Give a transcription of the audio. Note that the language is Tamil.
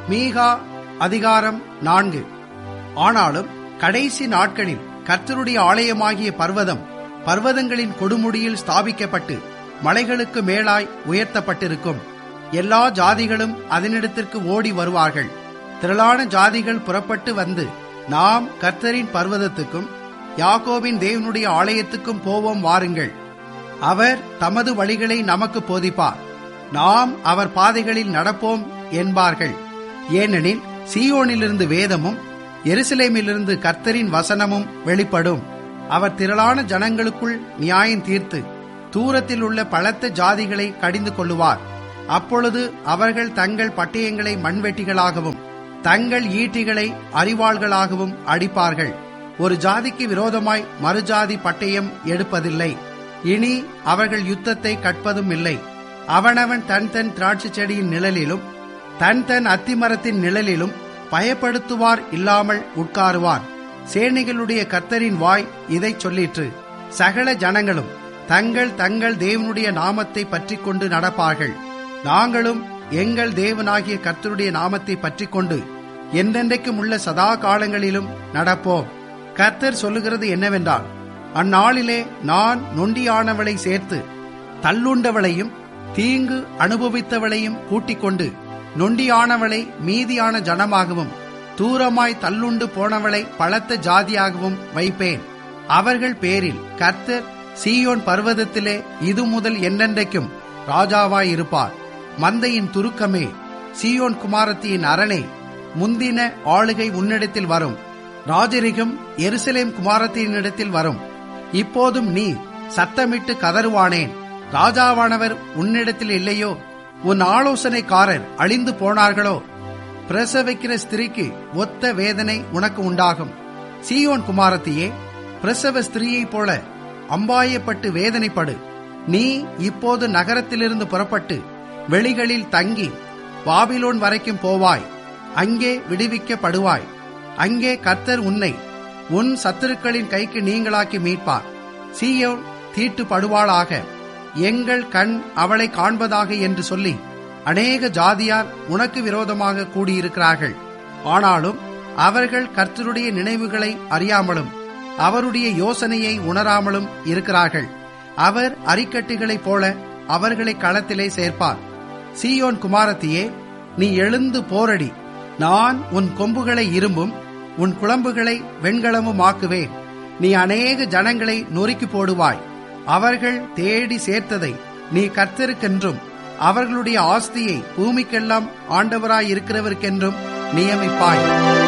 மீகா அதிகாரம் நான்கு ஆனாலும் கடைசி நாட்களில் கர்த்தருடைய ஆலயமாகிய பர்வதம் பர்வதங்களின் கொடுமுடியில் ஸ்தாபிக்கப்பட்டு மலைகளுக்கு மேலாய் உயர்த்தப்பட்டிருக்கும் எல்லா ஜாதிகளும் அதனிடத்திற்கு ஓடி வருவார்கள் திரளான ஜாதிகள் புறப்பட்டு வந்து நாம் கர்த்தரின் பர்வதத்துக்கும் யாக்கோபின் தேவனுடைய ஆலயத்துக்கும் போவோம் வாருங்கள் அவர் தமது வழிகளை நமக்கு போதிப்பார் நாம் அவர் பாதைகளில் நடப்போம் என்பார்கள் ஏனெனில் சீயோனிலிருந்து வேதமும் எருசலேமிலிருந்து கர்த்தரின் வசனமும் வெளிப்படும் அவர் திரளான ஜனங்களுக்குள் நியாயம் தீர்த்து தூரத்தில் உள்ள பலத்த ஜாதிகளை கடிந்து கொள்ளுவார் அப்பொழுது அவர்கள் தங்கள் பட்டயங்களை மண்வெட்டிகளாகவும் தங்கள் ஈட்டிகளை அறிவாள்களாகவும் அடிப்பார்கள் ஒரு ஜாதிக்கு விரோதமாய் மறுஜாதி பட்டயம் எடுப்பதில்லை இனி அவர்கள் யுத்தத்தை கற்பதும் இல்லை அவனவன் தன் தன் திராட்சை செடியின் நிழலிலும் தன் தன் அத்திமரத்தின் நிழலிலும் பயப்படுத்துவார் இல்லாமல் உட்காருவார் சேனைகளுடைய கர்த்தரின் வாய் இதைச் சொல்லிற்று சகல ஜனங்களும் தங்கள் தங்கள் தேவனுடைய நாமத்தை பற்றிக் கொண்டு நடப்பார்கள் நாங்களும் எங்கள் தேவனாகிய கர்த்தருடைய நாமத்தை பற்றிக் கொண்டு என்றென்றைக்கும் உள்ள சதா காலங்களிலும் நடப்போம் கர்த்தர் சொல்லுகிறது என்னவென்றால் அந்நாளிலே நான் நொண்டியானவளை சேர்த்து தள்ளுண்டவளையும் தீங்கு அனுபவித்தவளையும் கூட்டிக் கொண்டு நொண்டியானவளை மீதியான ஜனமாகவும் தூரமாய் தள்ளுண்டு போனவளை பலத்த ஜாதியாகவும் வைப்பேன் அவர்கள் பேரில் கர்த்தர் சீயோன் பர்வதத்திலே இது முதல் என்னென்றைக்கும் ராஜாவாய் இருப்பார் மந்தையின் துருக்கமே சீயோன் குமாரத்தியின் அரணே முந்தின ஆளுகை உன்னிடத்தில் வரும் ராஜரிகம் எருசலேம் குமாரத்தினிடத்தில் வரும் இப்போதும் நீ சத்தமிட்டு கதறுவானேன் ராஜாவானவர் உன்னிடத்தில் இல்லையோ உன் ஆலோசனைக்காரர் அழிந்து போனார்களோ பிரசவிக்கிற ஸ்திரீக்கு ஒத்த வேதனை உனக்கு உண்டாகும் சீயோன் குமாரத்தியே பிரசவ ஸ்திரீயைப் போல அம்பாயப்பட்டு வேதனைப்படு நீ இப்போது நகரத்திலிருந்து புறப்பட்டு வெளிகளில் தங்கி பாபிலோன் வரைக்கும் போவாய் அங்கே விடுவிக்கப்படுவாய் அங்கே கர்த்தர் உன்னை உன் சத்துருக்களின் கைக்கு நீங்களாக்கி மீட்பார் சீயோன் தீட்டுப்படுவாளாக எங்கள் கண் அவளை காண்பதாக என்று சொல்லி அநேக ஜாதியார் உனக்கு விரோதமாக கூடியிருக்கிறார்கள் ஆனாலும் அவர்கள் கர்த்தருடைய நினைவுகளை அறியாமலும் அவருடைய யோசனையை உணராமலும் இருக்கிறார்கள் அவர் அரிக்கட்டுகளைப் போல அவர்களை களத்திலே சேர்ப்பார் சீயோன் குமாரத்தியே நீ எழுந்து போரடி நான் உன் கொம்புகளை இரும்பும் உன் குழம்புகளை வெண்கலமும் ஆக்குவேன் நீ அநேக ஜனங்களை நொறுக்கி போடுவாய் அவர்கள் தேடி சேர்த்ததை நீ கர்த்தருக்கென்றும் அவர்களுடைய ஆஸ்தியை பூமிக்கெல்லாம் ஆண்டவராயிருக்கிறவருக்கென்றும் நியமிப்பாய்